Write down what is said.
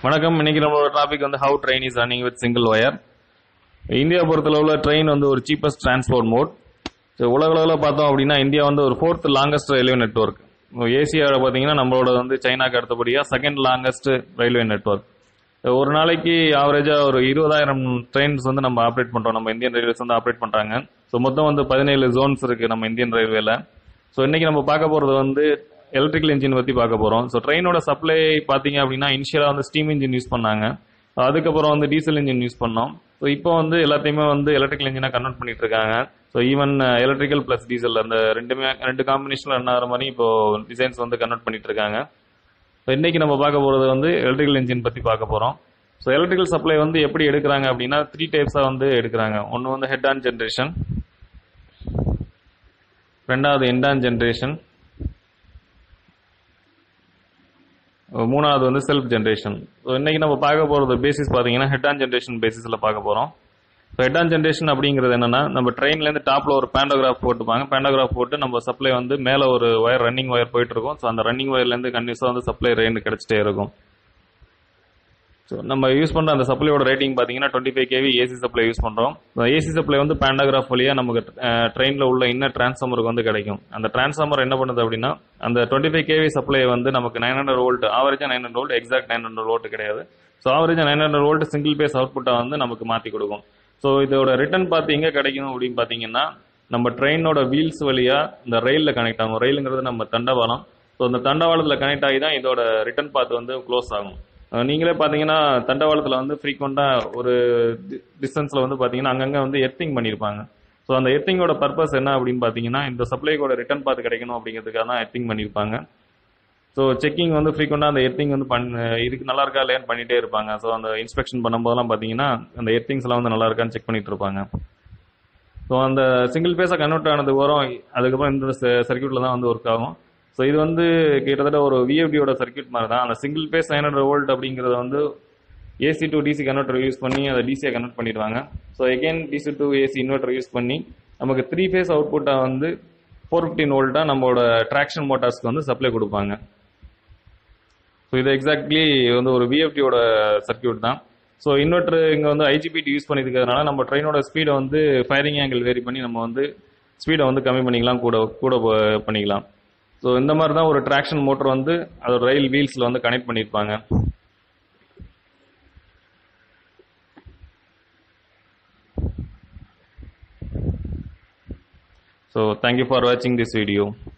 வணக்கம் இன்னைக்கு நம்மளோட டாபிக் வந்து how train is running with single wire India பொறுத்தளவில் ட்ரெயின் வந்து ஒரு சீப்பஸ்ட் டிரான்ஸ்போர்ட் மோட் ஸோ உலக அளவில் பார்த்தோம் அப்படின்னா இந்தியா வந்து ஒரு ஃபோர்த் லாங்கஸ்ட் ரயில்வே நெட்ஒர்க் ஏசியாவில் பார்த்தீங்கன்னா நம்மளோட வந்து சைனாக்கு அடுத்தபடியாக செகண்ட் லாங்கஸ்ட் ரயில்வே நெட்ஒர்க் ஒரு நாளைக்கு ஆவரேஜாக ஒரு இருபதாயிரம் ட்ரெயின்ஸ் வந்து நம்ம ஆப்ரேட் பண்ணுறோம் நம்ம இந்தியன் ரயில்வேஸ் வந்து ஆப்ரேட் பண்ணுறாங்க ஸோ மொத்தம் வந்து பதினேழு ஜோன்ஸ் இருக்குது நம்ம இந்தியன் ரயில்வேல ஸோ இன்னைக்கு நம்ம பார்க்க போகிறது வந்து எலக்ட்ரிக்கல் இன்ஜின் பற்றி பார்க்க போகிறோம் ஸோ ட்ரெயினோட சப்ளை பார்த்தீங்க அப்படின்னா இனிஷியலாக வந்து ஸ்டீம் இன்ஜின் யூஸ் பண்ணாங்க அதுக்கப்புறம் வந்து டீசல் இன்ஜின் யூஸ் பண்ணோம் ஸோ இப்போ வந்து எல்லாத்தையுமே வந்து எலக்ட்ரிக்கல் இன்ஜினாக கன்வெர்ட் பண்ணிட்டு இருக்காங்க so even electrical plus diesel அந்த ரெண்டுமே ரெண்டு காம்பினேஷனில் ரன் ஆகிற மாதிரி இப்போ டிசைன்ஸ் வந்து கன்வெர்ட் பண்ணிட்டு இருக்காங்க ஸோ இன்னைக்கு நம்ம பார்க்க போகிறது வந்து எலக்ட்ரிக்கல் இன்ஜின் பற்றி பார்க்க போகிறோம் ஸோ எலக்ட்ரிக்கல் சப்ளை வந்து எப்படி எடுக்கிறாங்க அப்படின்னா த்ரீ டைப்ஸாக வந்து எடுக்கிறாங்க ஒன்று வந்து ஹெட் ஆன் ஜென்ரேஷன் ரெண்டாவது எண்ட் ஆன் ஜென்ரேஷன் மூணாவது வந்து செல்ஃப் ஜென்ரேஷன் ஸோ இன்னைக்கு நம்ம பார்க்க போகிறது பேசிஸ் பார்த்தீங்கன்னா ஹெட் ஆன் ஜென்ரேஷன் பேசிஸில் பார்க்க போகிறோம் இப்போ ஹெட் ஆன் ஜென்ரேஷன் அப்படிங்கிறது என்னன்னா நம்ம ட்ரெயின்லேருந்து டாப்பில் ஒரு பேண்டோகிராஃப் போட்டுப்பாங்க பேண்டோகிராஃப் போட்டு நம்ம சப்ளை வந்து மேலே ஒரு ஒயர் ரன்னிங் ஒயர் போயிட்டு இருக்கும் ஸோ அந்த ரன்னிங் ஒயர்லேருந்து கண்டிப்பாக வந்து சப்ளை ரெயின் கிடைச்சிட்டே இருக்கும் ஸோ நம்ம யூஸ் பண்ணுற அந்த சப்ளையோட ரேட்டிங் பார்த்தீங்கன்னா twenty five KV AC supply use பண்ணுறோம் ஏசி சப்ளை வந்து பேண்டாகிராஃப் வழியாக நமக்கு ட்ரெயினில் உள்ள இன்னர் டிரான்ஸ்ஃபார்மருக்கு வந்து கிடைக்கும் அந்த டிரான்ஸ்ஃபார்மர் என்ன பண்ணுது அப்படின்னா அந்த டுவெண்ட்டி ஃபைவ் கேவி சப்ளை வந்து நமக்கு நைன் ஹண்ட்ரட் வோல்ட் ஆவரேஜாக nine hundred volt exact nine hundred volt கிடையாது ஸோ ஆவரேஜாக nine hundred volt single phase அவுட்புட்டாக வந்து நமக்கு மாற்றி கொடுக்கும் ஸோ இதோட ரிட்டர்ன் பார்த்து எங்கே கிடைக்கும் அப்படின்னு பார்த்தீங்கன்னா நம்ம ட்ரெயினோட வீல்ஸ் வழியாக இந்த ரயிலில் கனெக்ட் ஆகும் ரயிலுங்கிறது நம்ம தண்டவாளம் ஸோ அந்த தண்டவாளத்தில் கனெக்ட் ஆகி தான் இதோட ரிட்டர்ன் பாத் வந்து க்ளோஸ் ஆகும் அஹ் நீங்களே பார்த்தீங்கன்னா தண்டவாளத்தில் வந்து ஃப்ரீக்வெண்ட்டாக ஒரு டிஸ்டன்ஸில் வந்து பார்த்தீங்கன்னா அங்கங்கே வந்து எர்த்திங் பண்ணியிருப்பாங்க ஸோ அந்த எர்த்திங்கோட பர்பஸ் என்ன அப்படின்னு பார்த்தீங்கன்னா இந்த சப்ளைக்கோட ரிட்டர்ன் பாத் கிடைக்கணும் அப்படிங்கிறதுக்காக தான் எர்த்திங் பண்ணியிருப்பாங்க ஸோ செக்கிங் வந்து ஃப்ரீக்வெண்ட்டாக அந்த எர்த்திங் வந்து பண் இதுக்கு நல்லா இருக்கா இல்லையான்னு பண்ணிகிட்டே இருப்பாங்க ஸோ அந்த இன்ஸ்பெக்ஷன் பண்ணும்போதெல்லாம் பார்த்தீங்கன்னா அந்த எர்த்திங்ஸ்லாம் வந்து நல்லா இருக்கான்னு செக் பண்ணிட்டு இருப்பாங்க ஸோ அந்த சிங்கிள் பேஸாக கன்வெர்ட் ஆனது வரும் அதுக்கப்புறம் இந்த சர்க்கியூட்டில் தான் வந்து ஒர்க் ஆகும் ஸோ இது வந்து கிட்டத்தட்ட ஒரு விஎஃப்டியோட சர்க்கியூட் மாதிரி தான் அந்த single phase nine hundred volt அப்படிங்கிறத வந்து AC to DC converter use பண்ணி அதை டிசியை கன்வெர்ட் பண்ணிடுவாங்க so again DC to AC inverter use பண்ணி நமக்கு த்ரீ ஃபேஸ் அவுட்புட்டாக வந்து ஃபோர் ஃபிஃப்டின் வோல்ட்டாக நம்மளோட ட்ராக்ஷன் மோட்டார்ஸ்க்கு வந்து சப்ளை கொடுப்பாங்க ஸோ இது எக்ஸாக்ட்லி வந்து ஒரு விஎஃப்டியோட சர்க்கியூட் தான் ஸோ இன்வெர்டர் இங்கே வந்து ஐஜிபிடி யூஸ் பண்ணியிருக்கிறதுனால நம்ம ட்ரெயினோட ஸ்பீடை வந்து ஃபயரிங் ஆங்கிள் வேரி பண்ணி நம்ம வந்து ஸ்பீடை வந்து கம்மி பண்ணிக்கலாம் கூட கூட ப- பண்ணிக்கலாம் ஸோ இந்த மாதிரி தான் ஒரு ட்ராக்ஷன் மோட்டர் வந்து அதோட ரயில் வீல்ஸில் வந்து கனெக்ட் பண்ணியிருப்பாங்க ஸோ தேங்க்யூ ஃபார் வாட்சிங் திஸ் வீடியோ